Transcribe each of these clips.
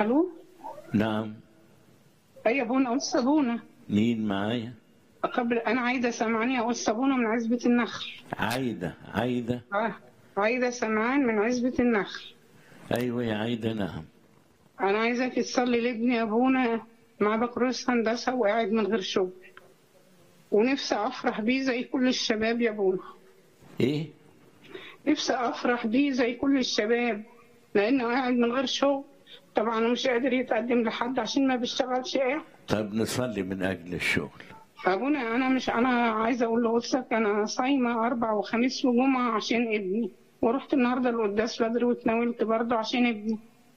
الو نعم اي يا ابونا قول صابونه مين معايا قبل انا عايده سمعاني اقول صابونه من عزبه النخل عايدة عايدة اه عايده سمعان من عزبه النخل أيوة يا عايدة نعم انا عايزاك تصلي لابني يا ابونا مع بكالوريوس هندسه وقاعد من غير شغل ونفسي افرح بيه زي كل الشباب يا ابونا إيه نفسي افرح بيه زي كل الشباب لانه قاعد من غير شغل طبعا مش قادر يتقدم لحد عشان ما بيشتغلش ايه طب نصلي من أجل الشغل ابونا انا مش انا عايزه اقول لقدسك انا صايمه اربع وخميس وجمعه عشان ابني ورحت النهارده القداس بدري واتناولت برضه عشان ابني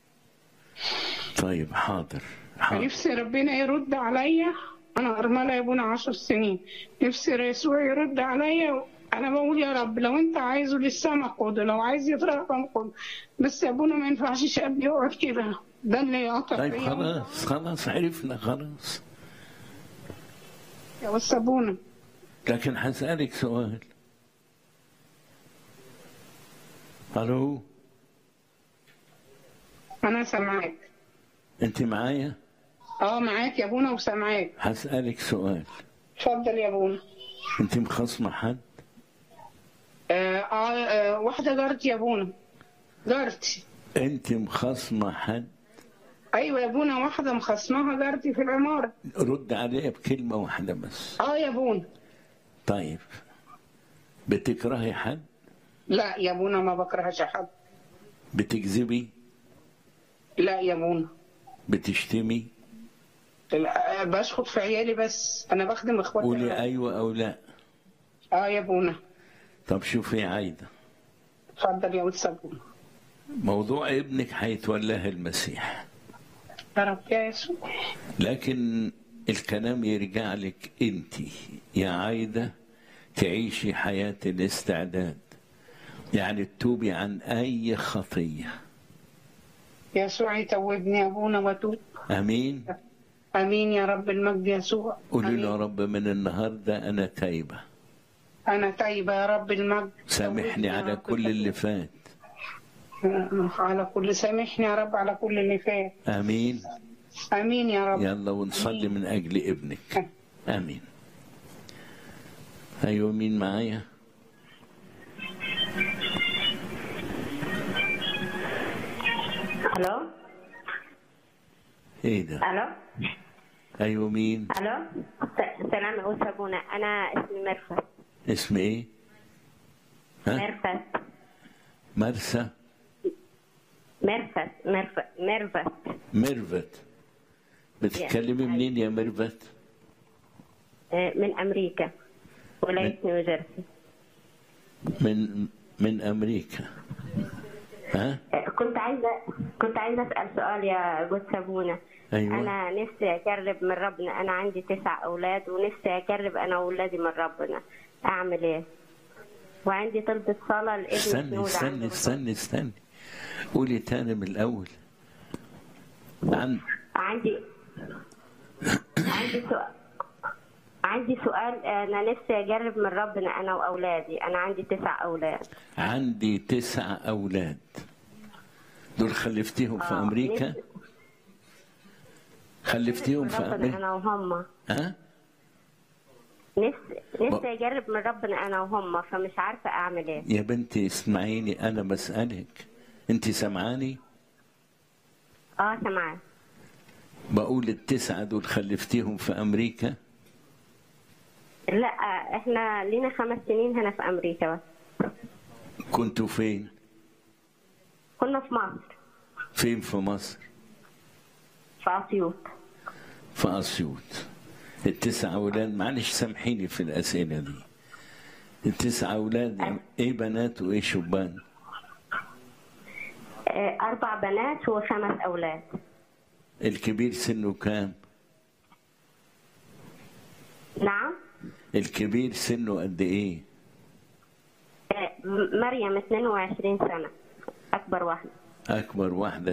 طيب حاضر حاضر نفسي ربنا يرد عليا انا ارمله يا ابونا عشر سنين نفسي يسوع يرد عليا انا بقول يا رب لو انت عايزه للسما خده لو عايز يترقم خده بس يا ابونا ما ينفعش شاب يقعد كده ده اللي يقطع طيب فيا. خلاص خلاص عرفنا خلاص يا بس ابونا لكن هسألك سؤال ألو انا سامعاك أنت معايا اه معاك يا ابونا وسامعاك هسألك سؤال اتفضل يا ابونا أنت مخصمة حد آه آه آه واحده جارتي يا ابونا جارتي أنت مخصمة حد ايوه يا ابونا واحده مخصماها جارتي في العماره رد عليها بكلمة واحدة بس اه يا ابونا طيب بتكرهي حد لا يا ابونا ما بكرهش حد بتكذبي لا يا ابونا بتشتمي لا، بشخط في عيالي بس انا بخدم اخواتي قولي أيوة أو لا اه يا ابونا طب شوفي يا عايدة اتفضل يا استاذ ابونا موضوع ابنك هيتولاه المسيح يا رب يا يسوع لكن الكلام يرجع لك انت يا عايدة تعيشي حياة الاستعداد يعني تتوبي عن أي خطية يسوع يتوبني يا ابونا واتوب أمين امين يا رب المجد يسوع قولي له يا آمين. رب من النهاردة أنا تايبة انا تايبه يا رب المجد سامحني توبني يا على رب. كل اللي فات على كل سامحني يا رب على كل اللي فات أمين امين يا رب يلا ونصلي من أجل ابنك آمين أيوة مين معايا الو إيه ده الو أيوة مين الو س- سلام يا استاذ ابونا انا اسمي مرفت اسم إيه ها مرفت مرسى مرفت مرفت مرفت ميرفت بتتكلمي Yes. منين يا ميرفت آه، من امريكا ولايه نيوجيرسي من من امريكا ها آه، كنت عايزه كنت عايزه اسال سؤال يا جوز ابونا أيوة. انا نفسي اجرب من ربنا انا عندي تسع اولاد ونفسي اجرب انا واولادي من ربنا اعمل ايه وعندي طلبة صلاة لابني استني سنود استني عنده استني استني قولي تاني من الاول عن عندي عندي سؤال عندي سؤال انا نفسي اجرب من ربنا انا واولادي انا عندي تسع اولاد عندي تسع اولاد دول خلفتيهم في آه، امريكا نفسي- خلفتيهم في ربنا امريكا انا وهم ها نفسي نفسي اجرب من ربنا انا وهم فمش عارفه اعمل ايه يا بنتي اسمعيني انا بسالك انت سمعاني اه سمعت بقول التسعه دول خلفتيهم في امريكا لا احنا لينا خمس سنين هنا في امريكا بس كنتوا فين كنا في مصر فين في مصر في اسيوط في اسيوط التسع اولاد معلش سامحيني في الاسئله دي التسع اولاد ايه بنات وايه شبان آه، اربع بنات وخمس اولاد الكبير سنه كام نعم الكبير سنه قد ايه آه، م- مريم 22 سنه اكبر واحده اكبر واحده